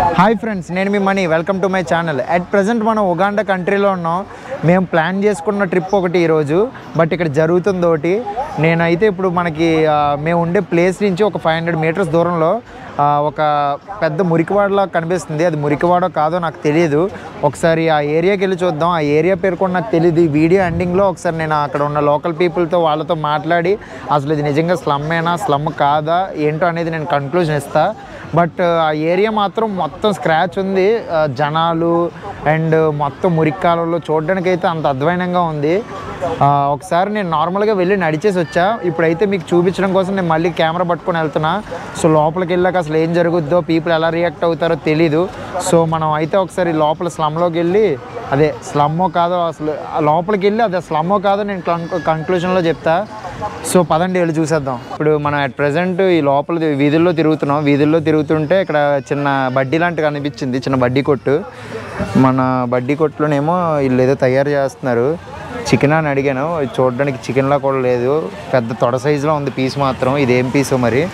Hi friends నేను మీ Mani welcome to my channel at present మనం ఉగాండా కంట్రీలో ఉన్నాం మేము ప్లాన్ చేసుకున్న ట్రిప్ ఒకటి ఈరోజు బట్ ఇక్కడ జరుగుతుంది ఒకటి నేనైతే ఇప్పుడు మనకి ఆ, మేము ఉండే ప్లేస్ నుంచి ఒక ఫైవ్ హండ్రెడ్ మీటర్స్ దూరంలో ఆ, ఒక పెద్ద మురికివాడలా కనిపిస్తుంది అది మురికివాడో కాదో నాకు తెలియదు ఒకసారి ఆ ఏరియాకి వెళ్ళి చూద్దాం ఆ ఏరియా పేరు కూడా నాకు తెలియదు ఈ వీడియో ఎండింగ్లో ఒకసారి నేను అక్కడ ఉన్న లోకల్ పీపుల్తో వాళ్ళతో మాట్లాడి అసలు ఇది నిజంగా స్లమ్మేనా స్లమ్ కాదా ఏంటో అనేది నేను కన్క్లూజన్ ఇస్తా బట్ ఆ ఏరియా మాత్రం మొత్తం స్క్రాచ్ ఉంది ఆ, జనాలు అండ్ మొత్తం మురిక్కాలలో చూడడానికి అయితే అంత అధ్వానంగా ఉంది ఆ, ఒకసారి నేను నార్మల్గా వెళ్ళి నడిచేసి వచ్చా ఇప్పుడైతే మీకు చూపించడం కోసం నేను మళ్ళీ కెమెరా పట్టుకొని వెళ్తున్నా సో లోపలికి వెళ్ళాక అసలు ఏం జరుగుద్దో పీపుల్ ఎలా రియాక్ట్ అవుతారో తెలీదు సో మనం అయితే ఒకసారి లోపల స్లమ్లోకి వెళ్ళి అదే స్లమ్మో కాదో అసలు ఆ లోపలికి వెళ్ళి అదే స్లమ్మో కాదో నేను కంక్లూజన్లో చెప్తా సో పదండి వెళ్ళి చూసేద్దాం ఇప్పుడు మనం అట్ ప్రజెంట్ ఈ లోపల వీధుల్లో తిరుగుతున్నాం వీధుల్లో తిరుగుతుంటే ఇక్కడ చిన్న బడ్డీ లాంటిది కనిపించింది చిన్న బడ్డీ కొట్టు మన బడ్డీ కొట్టులోనేమో వీళ్ళు ఏదో తయారు చేస్తున్నారు చికెన్ అని అడిగాను ఇది చూడడానికి చికెన్లా కూడా లేదు పెద్ద తొడ సైజులో ఉంది పీస్ మాత్రం ఇది ఏం పీసో మరి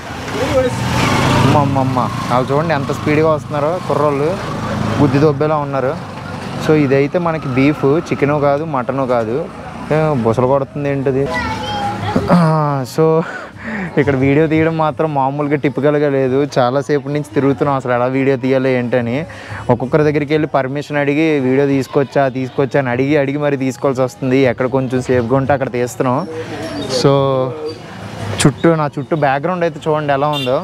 అమ్మ అమ్మ అమ్మ వాళ్ళు చూడండి ఎంత స్పీడ్గా వస్తున్నారో కుర్రోళ్ళు బుద్ధి దొబ్బేలా ఉన్నారు సో ఇదైతే మనకి బీఫ్ చికెను కాదు మటను కాదు ఏ, బుసలు కొడుతుంది ఏంటిది సో ఇక్కడ వీడియో తీయడం మాత్రం మామూలుగా టిపికల్గా లేదు చాలాసేపు నుంచి తిరుగుతున్నాం అసలు ఎలా వీడియో తీయాలి ఏంటని ఒక్కొక్కరి దగ్గరికి వెళ్ళి పర్మిషన్ అడిగి వీడియో తీసుకొచ్చా తీసుకొచ్చా అని అడిగి అడిగి మరి తీసుకోవాల్సి వస్తుంది ఎక్కడ కొంచెం సేఫ్గా ఉంటే అక్కడ తీస్తున్నాం సో చుట్టూ నా చుట్టూ బ్యాక్గ్రౌండ్ అయితే చూడండి ఎలా ఉందో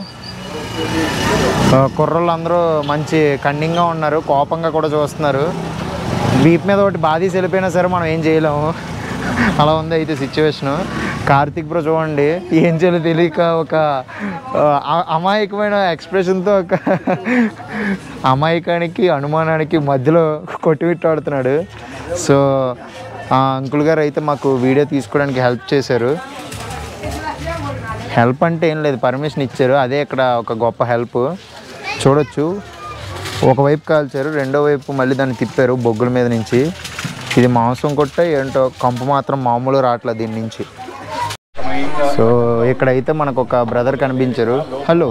ఆ, కుర్రోళ్ళు అందరూ మంచి కన్నింగ్గా ఉన్నారు కోపంగా కూడా చూస్తున్నారు వీప్ మీద ఒకటి బాధీసి వెళ్ళిపోయినా సరే మనం ఏం చేయలేము అలా ఉంది అయితే సిచ్యువేషను కార్తిక్ బ్రో చూడండి ఏం చేయాలో తెలియక ఒక ఆ, అమాయకమైన ఎక్స్ప్రెషన్తో ఒక అమాయకానికి అనుమానానికి మధ్యలో కొట్టుమిట్టాడుతున్నాడు సో ఆ అంకుల్ గారు అయితే మాకు వీడియో తీసుకోవడానికి హెల్ప్ చేశారు హెల్ప్ అంటే ఏం లేదు పర్మిషన్ ఇచ్చారు అదే ఇక్కడ ఒక గొప్ప హెల్ప్ చూడొచ్చు ఒకవైపు కాల్చారు రెండో వైపు మళ్ళీ దాన్ని తిప్పారు బొగ్గుల మీద నుంచి ఇది మాంసం కొట్ట ఏంటో కంపు మాత్రం మామూలు రావట్లేదు దీని నుంచి సో ఇక్కడైతే మనకు ఒక బ్రదర్ కనిపించారు hello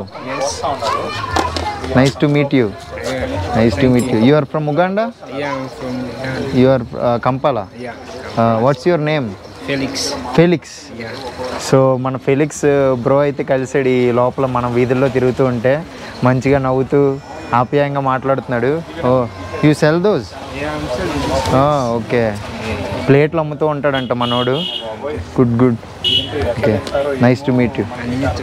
nice to meet you nice to meet you you are from Uganda Yeah, I'm from Uganda. You are Kampala Yeah, what's your name Felix. Felix Yeah. So మన ఫెలిక్స్ బ్రో అయితే కలిసాడు ఈ లోపల మనం వీధుల్లో తిరుగుతూ ఉంటే మంచిగా నవ్వుతూ ఆప్యాయంగా మాట్లాడుతున్నాడు oh you sell those Yeah, I'm selling this. Okay ప్లేట్లు అమ్ముతూ ఉంటాడంట మనోడు good good okay nice to meet you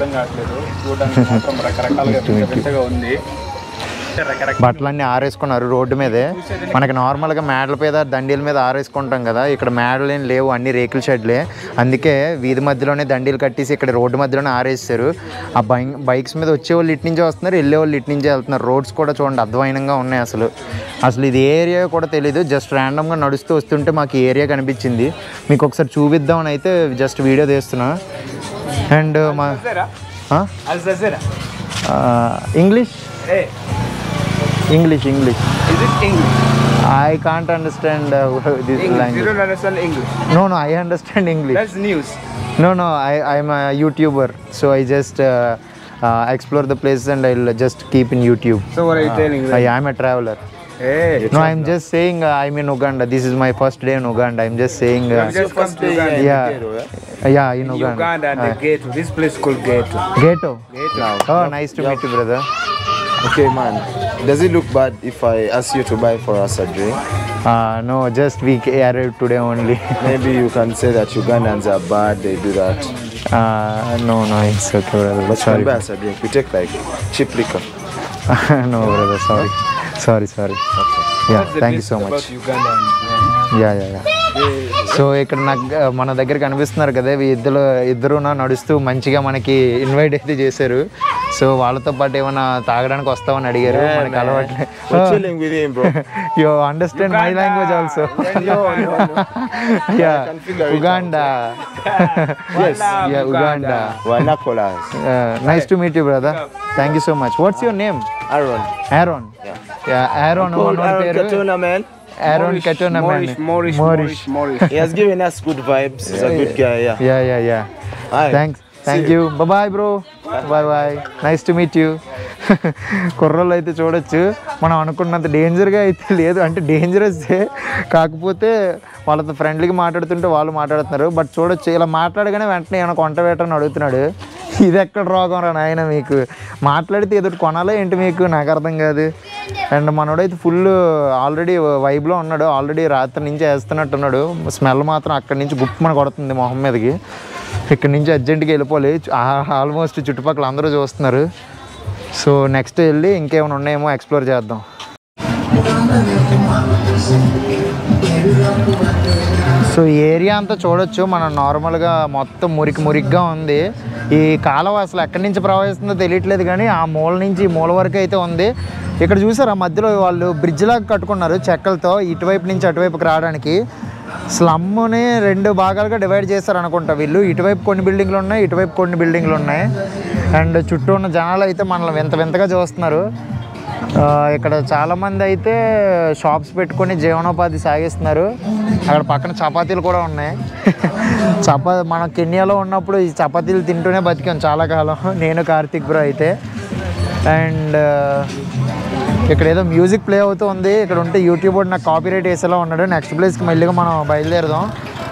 ఉంది బట్టలన్నీ ఆరేసుకున్నారు రోడ్డు మీదే మనకి నార్మల్గా మేడల మీద దండీల మీద ఆరేసుకుంటాం కదా ఇక్కడ మేడలు ఏం లేవు అన్ని రేకుల షెడ్లే అందుకే వీధి మధ్యలోనే దండీలు కట్టేసి ఇక్కడ రోడ్డు మధ్యలోనే ఆరేస్తారు ఆ బై బైక్స్ మీద వచ్చే వాళ్ళు ఇటు నుంచే వస్తున్నారు వెళ్ళే వాళ్ళు ఇటు నుంచే వెళ్తున్నారు రోడ్స్ కూడా చూడండి అధ్వానంగా ఉన్నాయి అసలు అసలు ఇది ఏ ఏరియా కూడా తెలియదు జస్ట్ ర్యాండమ్గా నడుస్తూ వస్తుంటే మాకు ఈ ఏరియా కనిపించింది మీకు ఒకసారి చూపిద్దామని అయితే జస్ట్ వీడియో తీస్తున్నా అండ్ మా Alzazera. English Hey, English English is it English? I can't understand uh, this English. You language. don't understand English. No, no, I understand English. That's news. No, no, I, I'm a YouTuber, so I just uh, uh, explore the places and I'll just keep in YouTube. So what are you telling me? I am a traveler. Hey, No, I'm just saying uh, I'm in Uganda. This is my first day in Uganda. I'm just saying. Uh, you just come to Uganda. yeah, yeah, in In Uganda. Uganda and the Uh, ghetto. This place called ghetto. Ghetto. Ghetto. Oh, nice to meet you, brother. Okay, man. Does it look bad if I ask you to buy for us a drink? Uh, no, just we arrived today only. Maybe you can say that Ugandans are bad, they do that. uh, no, no, it's okay, brother. But you Sorry. can buy us a drink. We take like cheap liquor. no, brother. Sorry. Sorry, sorry. Yeah, What's the thank you best so much. About Uganda and yeah yeah yeah so ఇక్కడ నాకు ఆ, మన దగ్గర కనిపిస్తున్నారు కదా ఈ ఇద్దరు ఇద్దరు నడుస్తూ మంచిగా మనకి ఇన్వైట్ అయితే చేశారు సో వాళ్ళతో పాటు ఏమైనా తాగడానికి వస్తామని అడిగారు మనకి అలవాట్లే We're chilling with him, bro. You understand my language also yeah Uganda yes. Yeah Uganda We're Nakolas. Nice to meet you brother thank you so much what's your name Aaron. Aaron yeah Aaron Called Aaron పేరు Katona, man. Aaron Katona Morris, Morris, Morris, Morris. He has given us good vibes. He's a good guy, yeah. Yeah yeah yeah Hi. Thanks thank you bye bro bye bye nice to meet you కుర్రోళ్ళు అయితే చూడొచ్చు మనం అనుకున్నంత డేంజర్గా అయితే లేదు అంటే dangerous కాకపోతే వాళ్ళతో ఫ్రెండ్లీగా మాట్లాడుతుంటే వాళ్ళు మాట్లాడుతున్నారు బట్ చూడొచ్చు ఇలా మాట్లాడగానే వెంటనే ఏమైనా కొంట వేటని అడుగుతున్నాడు ఇది ఎక్కడ రోగం రా నాయన మీకు మాట్లాడితే ఎదుటి కొనాలో ఏంటి మీకు నాకు అర్థం కాదు అండ్ మనోడైతే ఫుల్ ఆల్రెడీ వైబ్లో ఉన్నాడు ఆల్రెడీ రాత్రి నుంచి వేస్తున్నట్టున్నాడు స్మెల్ మాత్రం అక్కడి నుంచి గుప్పమని కొడుతుంది మొహం మీదకి ఇక్కడి నుంచి అర్జెంట్గా వెళ్ళిపోవాలి ఆల్మోస్ట్ చుట్టుపక్కల అందరూ చూస్తున్నారు సో నెక్స్ట్ వెళ్ళి ఇంకేమైనా ఉన్నాయేమో ఎక్స్ప్లోర్ చేద్దాం సో ఈ ఏరియా అంతా చూడొచ్చు మనం నార్మల్గా మొత్తం మురికి మురికిగా ఉంది ఈ కాలువ అసలు ఎక్కడి నుంచి ప్రవహిస్తుందో తెలియట్లేదు కానీ ఆ మూల నుంచి ఈ మూల వరకు అయితే ఉంది ఇక్కడ చూసారా మధ్యలో వాళ్ళు బ్రిడ్జ్ లాగా కట్టుకున్నారు చెక్కలతో ఇటువైపు నుంచి అటువైపుకి రావడానికి స్లమ్ని రెండు భాగాలుగా డివైడ్ చేశారు అనుకుంటా వీళ్ళు ఇటువైపు కొన్ని బిల్డింగ్లు ఉన్నాయి ఇటువైపు కొన్ని బిల్డింగ్లు ఉన్నాయి అండ్ చుట్టూ ఉన్న జనాలు అయితే మనల్ని వింత వింతగా చూస్తున్నారు ఆ, ఇక్కడ చాలామంది అయితే షాప్స్ పెట్టుకొని జీవనోపాధి సాగిస్తున్నారు అక్కడ పక్కన చపాతీలు కూడా ఉన్నాయి చపా మన కెన్యాలో ఉన్నప్పుడు ఈ చపాతీలు తింటూనే బతికాం చాలా కాలం నేను కార్తిక్ బ్రో అయితే అండ్ ఇక్కడ ఏదో మ్యూజిక్ ప్లే అవుతూ ఉంది ఇక్కడ ఉంటే యూట్యూబ్ వాడు నాకు కాపీ రైట్ వేసేలా ఉన్నాడు నెక్స్ట్ ప్లేస్కి మెల్లిగా మనం బయలుదేరదాం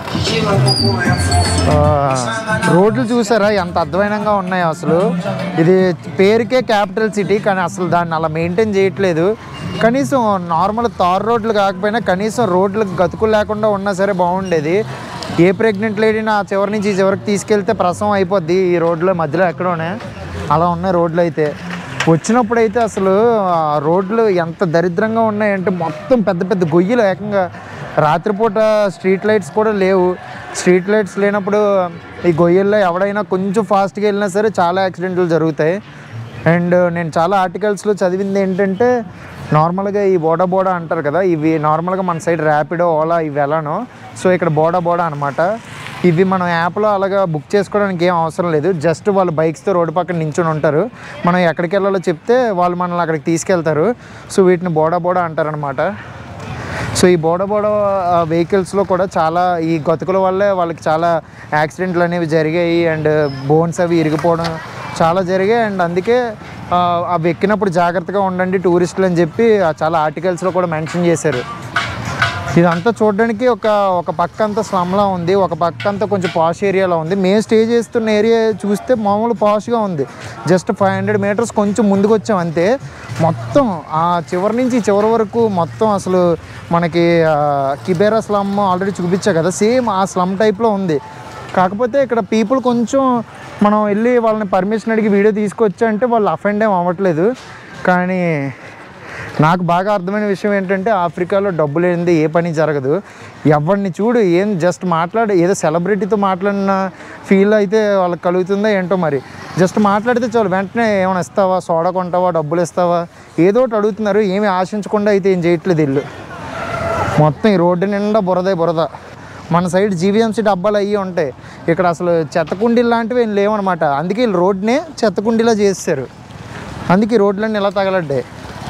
ఆ, రోడ్లు చూసారా ఎంత అధ్వానంగా ఉన్నాయో అసలు ఇది పేరుకే క్యాపిటల్ సిటీ కానీ అసలు దాన్ని అలా మెయింటైన్ చేయట్లేదు కనీసం నార్మల్ తార్ రోడ్లు కాకపోయినా కనీసం రోడ్లకు గతుకులు లేకుండా ఉన్నా సరే బాగుండేది ఏ ప్రెగ్నెంట్ లేడీని ఆ చివరి నుంచి ఈ చివరికి తీసుకెళ్తే ప్రసవం అయిపోద్ది ఈ రోడ్లో మధ్యలో ఎక్కడోనే అలా ఉన్నాయి రోడ్లు అయితే వచ్చినప్పుడు అయితే అసలు ఆ రోడ్లు ఎంత దరిద్రంగా ఉన్నాయంటే మొత్తం పెద్ద పెద్ద గొయ్యలు ఏకంగా రాత్రిపూట స్ట్రీట్ లైట్స్ కూడా లేవు స్ట్రీట్ లైట్స్ లేనప్పుడు ఈ గొయ్యల్లో ఎవడైనా కొంచెం ఫాస్ట్గా వెళ్ళినా సరే చాలా యాక్సిడెంట్లు జరుగుతాయి అండ్ నేను చాలా ఆర్టికల్స్లో చదివింది ఏంటంటే నార్మల్గా ఈ బోడా బోడా అంటారు కదా ఇవి నార్మల్గా మన సైడ్ ర్యాపిడో ఓలా ఇవి ఎలానో సో ఇక్కడ బోడా బోడా అనమాట ఇవి మనం యాప్లో అలాగా బుక్ చేసుకోవడానికి ఏం అవసరం లేదు జస్ట్ వాళ్ళు బైక్స్తో రోడ్డు పక్కన నించుని ఉంటారు మనం ఎక్కడికి వెళ్ళాలో చెప్తే వాళ్ళు మనల్ని అక్కడికి తీసుకెళ్తారు సో వీటిని బోడా బోడా అంటారనమాట సో ఈ బోడ బోడ వెహికల్స్లో కూడా చాలా ఈ గతుకుల వల్లే వాళ్ళకి చాలా యాక్సిడెంట్లు అనేవి జరిగాయి అండ్ బోన్స్ అవి ఇరిగిపోవడం చాలా జరిగాయి అండ్ అందుకే ఆ, అవి ఎక్కినప్పుడు జాగ్రత్తగా ఉండండి టూరిస్టులు అని చెప్పి ఆ చాలా ఆర్టికల్స్లో కూడా మెన్షన్ చేశారు ఇదంతా చూడడానికి ఒక ఒక పక్క అంతా స్లమ్లా ఉంది ఒక పక్క అంతా కొంచెం పాష్ ఏరియాలో ఉంది మేము స్టే చేస్తున్న ఏరియా చూస్తే మామూలు పాష్గా ఉంది జస్ట్ ఫైవ్ హండ్రెడ్ మీటర్స్ కొంచెం ముందుకు వచ్చాం అంతే మొత్తం ఆ చివరి నుంచి ఈ చివరి వరకు మొత్తం అసలు మనకి ఆ, కిబేరా స్లమ్ ఆల్రెడీ చూపించా కదా సేమ్ ఆ స్లమ్ టైప్లో ఉంది కాకపోతే ఇక్కడ పీపుల్ కొంచెం మనం వెళ్ళి వాళ్ళని పర్మిషన్ అడిగి వీడియో తీసుకొచ్చా అంటే వాళ్ళు అఫెండ్ ఏం అవ్వట్లేదు కానీ నాకు బాగా అర్థమైన విషయం ఏంటంటే ఆఫ్రికాలో డబ్బు లేనిది ఏ పని జరగదు ఎవరిని చూడు ఏం జస్ట్ మాట్లాడి ఏదో సెలబ్రిటీతో మాట్లాడిన ఫీల్ అయితే వాళ్ళకి కలుగుతుందో ఏంటో మరి జస్ట్ మాట్లాడితే చాలు వెంటనే ఏమైనా ఇస్తావా సోడా కొంటావా డబ్బులు ఇస్తావా ఏదో ఒకటి అడుగుతున్నారు ఏమి ఆశించకుండా అయితే ఏం చేయట్లేదు ఇల్లు మొత్తం ఈ రోడ్డు నిండా బురదే బురద మన సైడ్ జీవీఎంసీ డబ్బాలు అయ్యి ఉంటాయి ఇక్కడ అసలు చెత్తకుండీలు లాంటివి ఏం లేవన్నమాట అందుకే వీళ్ళు రోడ్నే చెత్తకుండీలా చేస్తారు అందుకే ఈ రోడ్లన్నీ ఇలా తగలడ్డాయి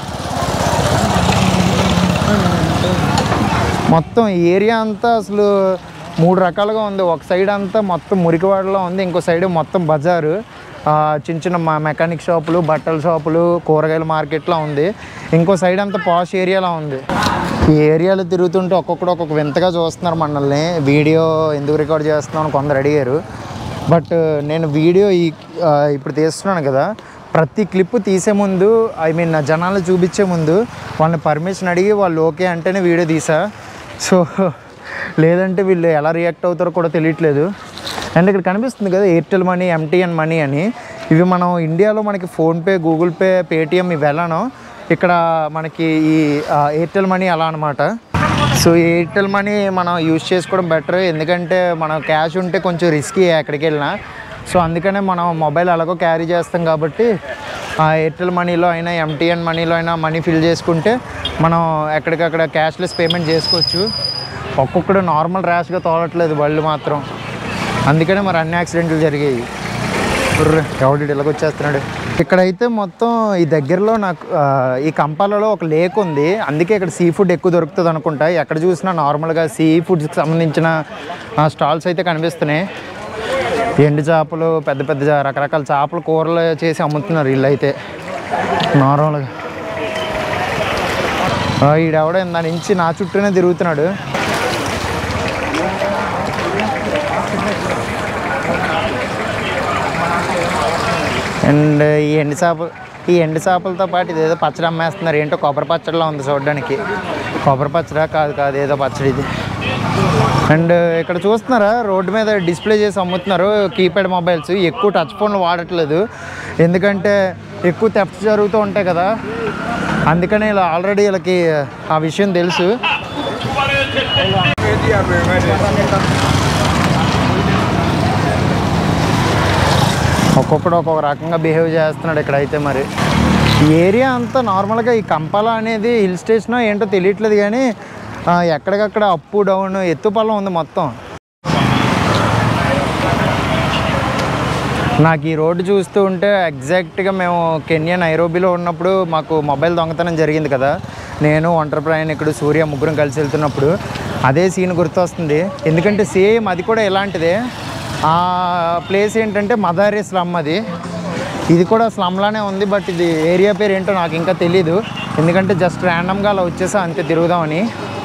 మొత్తం ఈ ఏరియా అంతా అసలు మూడు రకాలుగా ఉంది ఒక సైడ్ అంతా మొత్తం మురికివాడలో ఉంది ఇంకో సైడ్ మొత్తం బజారు ఆ, చిన్న చిన్న మా మెకానిక్ షాపులు బట్టల షాపులు కూరగాయల మార్కెట్లా ఉంది ఇంకో సైడ్ అంతా పాష్ ఏరియాలో ఉంది ఈ ఏరియాలో తిరుగుతుంటే ఒక్కొక్కడు ఒక్కొక్క వింతగా చూస్తున్నారు మనల్ని వీడియో ఎందుకు రికార్డ్ చేస్తున్నాం అని కొందరు అడిగారు బట్ నేను వీడియో ఈ ఆ, ఇప్పుడు తీస్తున్నాను కదా ప్రతి క్లిప్ తీసే ముందు ఐ మీన్ నా జనాలు చూపించే ముందు వాళ్ళని పర్మిషన్ అడిగి వాళ్ళు ఓకే అంటేనే వీడియో తీసా సో లేదంటే వీళ్ళు ఎలా రియాక్ట్ అవుతారో కూడా తెలియట్లేదు అండ్ ఇక్కడ కనిపిస్తుంది కదా ఎయిర్టెల్ మనీ ఎంటీఎన్ మనీ అని ఇవి మనం ఇండియాలో మనకి ఫోన్పే గూగుల్ పే పేటిఎం ఇవి ఎలానో ఇక్కడ మనకి ఈ ఆ, ఎయిర్టెల్ మనీ అలా అనమాట సో ఈ ఎయిర్టెల్ మనీ మనం యూజ్ చేసుకోవడం బెటర్ ఎందుకంటే మనం క్యాష్ ఉంటే కొంచెం రిస్కీ ఎక్కడికి వెళ్ళినా సో అందుకనే మనం మొబైల్ అలాగో క్యారీ చేస్తాం కాబట్టి ఆ ఎయిర్టెల్ మనీలో అయినా ఎంటీఎన్ మనీలో అయినా మనీ ఫిల్ చేసుకుంటే మనం ఎక్కడికక్కడ క్యాష్లెస్ పేమెంట్ చేసుకోవచ్చు ఒక్కొక్కడు నార్మల్ ర్యాష్గా తోలట్లేదు బళ్ళు మాత్రం అందుకనే మరి అన్ని యాక్సిడెంట్లు జరిగాయి బుర్ర, ఎవడు ఇలాగ వచ్చేస్తున్నాడు ఇక్కడైతే మొత్తం ఈ దగ్గరలో నాకు ఆ, ఈ కంపాలలో ఒక లేక్ ఉంది అందుకే ఇక్కడ సీ ఫుడ్ ఎక్కువ దొరుకుతుంది అనుకుంటా ఎక్కడ చూసినా నార్మల్గా సీ ఫుడ్స్కి సంబంధించిన స్టాల్స్ అయితే కనిపిస్తున్నాయి ఎండు చేపలు పెద్ద పెద్ద చా- రకరకాల చేపలు కూరలు చేసి అమ్ముతున్నారు వీళ్ళు అయితే నార్మల్గా ఆ, ఈడెవడో ఇందా నుంచి నా చుట్టూనే తిరుగుతున్నాడు అండ్ ఈ ఎండు చేపలు ఈ ఎండు చేపలతో పాటు ఇదేదో పచ్చడి అమ్మేస్తున్నారు ఏంటో కొబ్బరి పచ్చడిలా ఉంది చూడడానికి కొబ్బరి పచ్చడా కాదు కాదు ఏదో పచ్చడి ఇది అండ్ ఇక్కడ చూస్తున్నారా రోడ్డు మీద డిస్ప్లే చేసి అమ్ముతున్నారు కీప్యాడ్ మొబైల్స్ ఎక్కువ టచ్ ఫోన్లు వాడట్లేదు ఎందుకంటే ఎక్కువ థెఫ్ట్ జరుగుతూ ఉంటాయి కదా అందుకనే ఇలా ఆల్రెడీ వీళ్ళకి ఆ విషయం తెలుసు ఒక్కొక్కడు ఒక్కొక్క రకంగా బిహేవ్ చేస్తున్నాడు ఇక్కడైతే మరి ఈ ఏరియా అంతా నార్మల్గా ఈ కంపాల అనేది హిల్ స్టేషన్ ఏంటో తెలియట్లేదు కానీ ఆ, ఎక్కడికక్కడ అప్పు డౌన్ ఎత్తుపల్లం ఉంది మొత్తం నాకు ఈ రోడ్డు చూస్తూ ఉంటే ఎగ్జాక్ట్గా మేము కెన్యా నైరోబీలో ఉన్నప్పుడు మాకు మొబైల్ దొంగతనం జరిగింది కదా నేను ఒంటరి ప్రయాణికుడు సూర్య ముగ్గురం కలిసి వెళ్తున్నప్పుడు అదే సీన్ గుర్తొస్తుంది ఎందుకంటే సేమ్ అది కూడా ఇలాంటిదే ఆ ప్లేస్ ఏంటంటే మదారి స్లమ్ అది ఇది కూడా స్లమ్లానే ఉంది బట్ ఇది ఏరియా పేరు ఏంటో నాకు ఇంకా తెలీదు ఎందుకంటే జస్ట్ ర్యాండమ్గా అలా వచ్చేసా అంతే తిరుగుదామని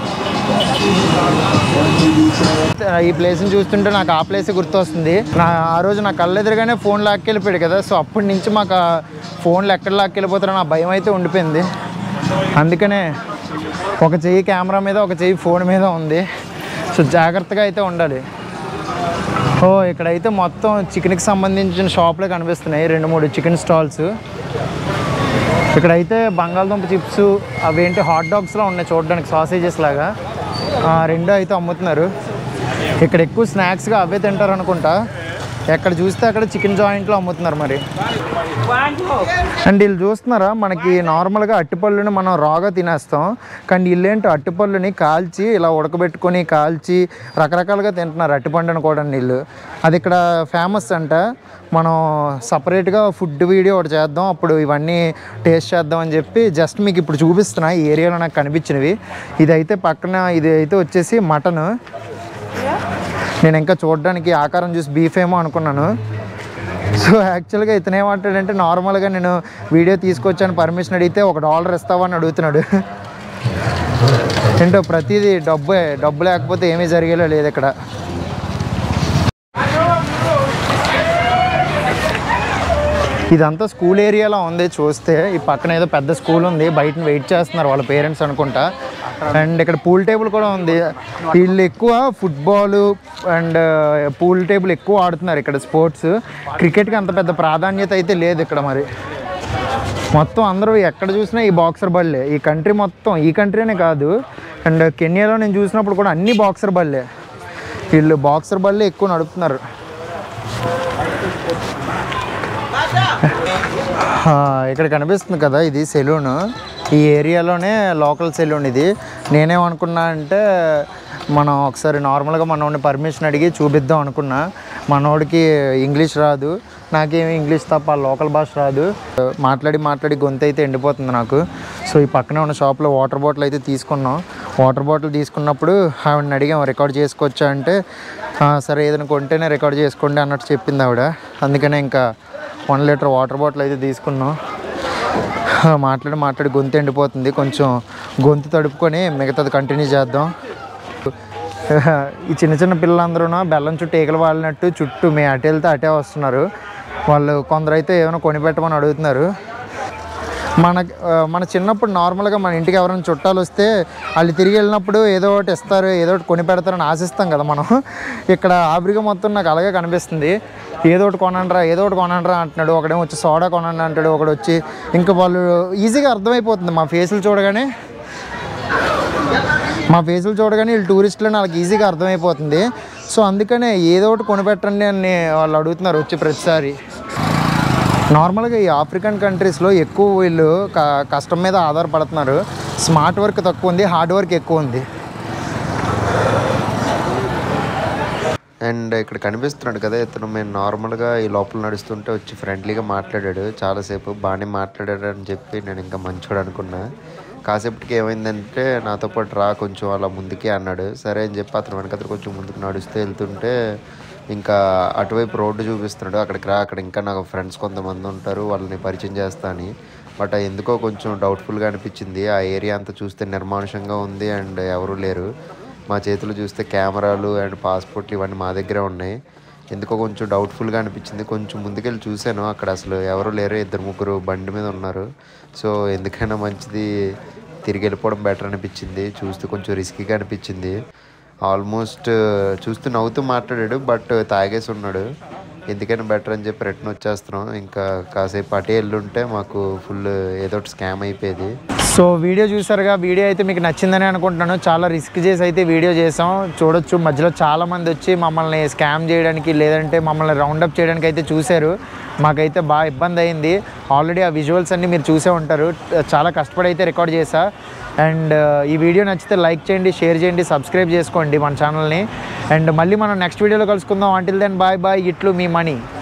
ఈ ప్లేస్ని చూస్తుంటే నాకు ఆ ప్లేస్ గుర్తొస్తుంది నా ఆ రోజు నా కళ్ళెదురుగానే ఫోన్ లాక్కెళ్ళిపోయాడు కదా సో అప్పటి నుంచి మాకు ఆ ఫోన్లు ఎక్కడ లాక్కెళ్ళిపోతారో నా భయం అయితే ఉండిపోయింది అందుకనే ఒక చెయ్యి కెమెరా మీద ఒక చెయ్యి ఫోన్ మీద ఉంది సో జాగ్రత్తగా అయితే ఉండాలి ఓ ఇక్కడైతే మొత్తం చికెన్కి సంబంధించిన షాపులే కనిపిస్తున్నాయి రెండు మూడు చికెన్ స్టాల్స్ ఇక్కడైతే బంగాళదుంప చిప్స్ అవేంటి హాట్ డాగ్స్లో ఉన్నాయి చూడడానికి సాసేజెస్ లాగా ఆ, రెండు అయితే అమ్ముతున్నారు ఇక్కడ ఎక్కువ స్నాక్స్గా అవే తింటారు అనుకుంటా ఎక్కడ చూస్తే అక్కడ చికెన్ జాయింట్లో అమ్ముతున్నారు మరి అండ్ వీళ్ళు చూస్తున్నారా మనకి నార్మల్గా అట్టిపళ్ళుని మనం రాగా తినేస్తాం కానీ వీళ్ళేంటి అట్టిపళ్ళుని కాల్చి ఇలా ఉడకబెట్టుకొని కాల్చి రకరకాలుగా తింటున్నారు అట్టిపండుని కూడా వీళ్ళు అది ఇక్కడ ఫేమస్ అంట మనం సపరేట్గా ఫుడ్ వీడియో ఒకటి చేద్దాం అప్పుడు ఇవన్నీ టేస్ట్ చేద్దాం అని చెప్పి జస్ట్ మీకు ఇప్పుడు చూపిస్తున్నా ఈ ఏరియాలో నాకు కనిపించినవి ఇదైతే పక్కన ఇది అయితే వచ్చేసి మటన్ నేను ఇంకా చూడడానికి ఆకారం చూసి బీఫ్ ఏమో అనుకున్నాను సో యాక్చువల్గా ఇతను ఏమంటాడంటే నార్మల్గా నేను వీడియో తీసుకొచ్చాను పర్మిషన్ అడిగితే ఒక డాలర్ ఇస్తావా అని అడుగుతున్నాడు ఏంటో ప్రతిదీ డబ్బే డబ్బు లేకపోతే ఏమీ జరిగేలా లేదు ఇక్కడ ఇదంతా స్కూల్ ఏరియాలో ఉంది చూస్తే ఈ పక్కన ఏదో పెద్ద స్కూల్ ఉంది బయట వెయిట్ చేస్తున్నారు వాళ్ళ పేరెంట్స్ అనుకుంటా అండ్ ఇక్కడ పూల్ టేబుల్ కూడా ఉంది వీళ్ళు ఎక్కువ ఫుట్బాల్ అండ్ పూల్ టేబుల్ ఎక్కువ ఆడుతున్నారు ఇక్కడ స్పోర్ట్స్ క్రికెట్కి అంత పెద్ద ప్రాధాన్యత అయితే లేదు ఇక్కడ మరి మొత్తం అందరూ ఎక్కడ చూసినా ఈ బాక్సర్ బళ్ళే ఈ కంట్రీ మొత్తం ఈ కంట్రీనే కాదు అండ్ కెన్యాలో నేను చూసినప్పుడు కూడా అన్ని బాక్సర్ బళ్ళే వీళ్ళు బాక్సర్ బళ్ళే ఎక్కువ నడుపుతున్నారు ఆ, ఇక్కడ కనిపిస్తుంది కదా ఇది సెలూన్ ఈ ఏరియాలోనే లోకల్ సెలూన్ ఇది నేనేమనుకున్నా అంటే మనం ఒకసారి నార్మల్గా మనోడిని పర్మిషన్ అడిగి చూపిద్దాం అనుకున్నా మనోడికి ఇంగ్లీష్ రాదు నాకేమి ఇంగ్లీష్ తప్ప లోకల్ భాష రాదు మాట్లాడి మాట్లాడి గొంతు అయితే ఎండిపోతుంది నాకు సో ఈ పక్కనే ఉన్న షాప్లో వాటర్ బాటిల్ అయితే తీసుకున్నాం వాటర్ బాటిల్ తీసుకున్నప్పుడు ఆవిడని అడిగాం రికార్డ్ చేసుకోవచ్చా అంటే "ఆ, సరే ఏదైనా కొంటేనే రికార్డ్ చేసుకోండి అన్నట్టు చెప్పింది ఆవిడ అందుకనే ఇంకా వన్ లీటర్ వాటర్ బాటిల్ అయితే తీసుకున్నాం ఆ, మాట్లాడి మాట్లాడి గొంతు ఎండిపోతుంది కొంచెం గొంతు తడుపుకొని మిగతాది కంటిన్యూ చేద్దాం ఈ చిన్న చిన్న పిల్లలందరూ బెల్లం చుట్టూ ఈగలు వాలినట్టు చుట్టూ మేము అటే వెళ్తే అటే వస్తున్నారు వాళ్ళు కొందరు అయితే ఏమైనా కొనిపెట్టమని అడుగుతున్నారు మన ఆ, మన చిన్నప్పుడు నార్మల్గా మన ఇంటికి ఎవరైనా చుట్టాలు వస్తే వాళ్ళు తిరిగి వెళ్ళినప్పుడు ఏదో ఒకటి ఇస్తారు ఏదో ఒకటి కొని పెడతారని ఆశిస్తాం కదా మనం ఇక్కడ ఆబ్రిగా మొత్తం నాకు అలాగే కనిపిస్తుంది ఏదో ఒకటి కొనండిరా ఏదో ఒకటి కొనండిరా అంటున్నాడు ఒకడేమో వచ్చి సోడా కొనండి అంటాడు ఒకడు వచ్చి ఇంకా వాళ్ళు ఈజీగా అర్థమైపోతుంది మా ఫేసులు చూడగానే మా ఫేసులు చూడగానే వీళ్ళు టూరిస్టులని వాళ్ళకి ఈజీగా అర్థమైపోతుంది సో అందుకనే ఏదో ఒకటి కొనిపెట్టండి అని వాళ్ళు అడుగుతున్నారు వచ్చి ప్రతిసారి నార్మల్గా ఈ ఆఫ్రికన్ కంట్రీస్లో ఎక్కువ వీళ్ళు క- కష్టం మీద ఆధారపడుతున్నారు స్మార్ట్ వర్క్ తక్కువ ఉంది హార్డ్ వర్క్ ఎక్కువ ఉంది అండ్ ఇక్కడ కనిపిస్తున్నాడు కదా ఇతను మేము నార్మల్గా ఈ లోపల నడుస్తుంటే వచ్చి ఫ్రెండ్లీగా మాట్లాడాడు చాలాసేపు బాగానే మాట్లాడాడు అని చెప్పి నేను ఇంకా మంచోడు అనుకున్నా కాసేపటికి ఏమైందంటే నాతో పాటు రా కొంచెం అలా ముందుకే అన్నాడు సరే అని చెప్పి అతను వెనకతను కొంచెం ముందుకు నడుస్తూ వెళ్తుంటే ఇంకా అటువైపు రోడ్డు చూపిస్తున్నాడు అక్కడికి రా అక్కడ ఇంకా నాకు ఫ్రెండ్స్ కొంతమంది ఉంటారు వాళ్ళని పరిచయం చేస్తా అని బట్ ఎందుకో కొంచెం డౌట్ఫుల్గా అనిపించింది ఆ ఏరియా అంతా చూస్తే నిర్మానుషంగా ఉంది అండ్ ఎవరు లేరు మా చేతిలో చూస్తే కెమెరాలు అండ్ పాస్పోర్ట్లు ఇవన్నీ మా దగ్గరే ఉన్నాయి ఎందుకో కొంచెం డౌట్ఫుల్గా అనిపించింది కొంచెం ముందుకెళ్ళి చూశాను అక్కడ అసలు ఎవరు లేరు ఇద్దరు ముగ్గురు బండి మీద ఉన్నారు సో ఎందుకైనా మంచిది తిరిగి వెళ్ళిపోవడం బెటర్ అనిపించింది చూస్తే కొంచెం రిస్కీగా అనిపించింది ఆల్మోస్ట్ చూస్తూ నవ్వుతూ మాట్లాడాడు బట్ తాగేసి ఉన్నాడు ఎందుకైనా బెటర్ అని చెప్పి రిటర్న్ వచ్చేస్తున్నాం ఇంకా కాసేపు అటే వెళ్ళుంటే మాకు ఫుల్ ఏదో ఒకటి స్కామ్ అయిపోయేది సో వీడియో చూసారుగా వీడియో అయితే మీకు నచ్చిందని అనుకుంటున్నాను చాలా రిస్క్ చేసి అయితే వీడియో చేసాం చూడొచ్చు మధ్యలో చాలా మంది వచ్చి మమ్మల్ని స్కామ్ చేయడానికి లేదంటే మమ్మల్ని రౌండప్ చేయడానికి అయితే చూశారు మాకైతే బాగా ఇబ్బంది అయింది ఆల్రెడీ ఆ విజువల్స్ అన్ని మీరు చూసే ఉంటారు చాలా కష్టపడి అయితే రికార్డ్ చేశా అండ్ ఈ వీడియో నచ్చితే లైక్ చేయండి షేర్ చేయండి సబ్స్క్రైబ్ చేసుకోండి మన ఛానల్ని అండ్ మళ్ళీ మనం నెక్స్ట్ వీడియోలో కలుసుకుందాం అంటిల్ దెన్ బాయ్ బాయ్ ఇట్లు మీ మనీ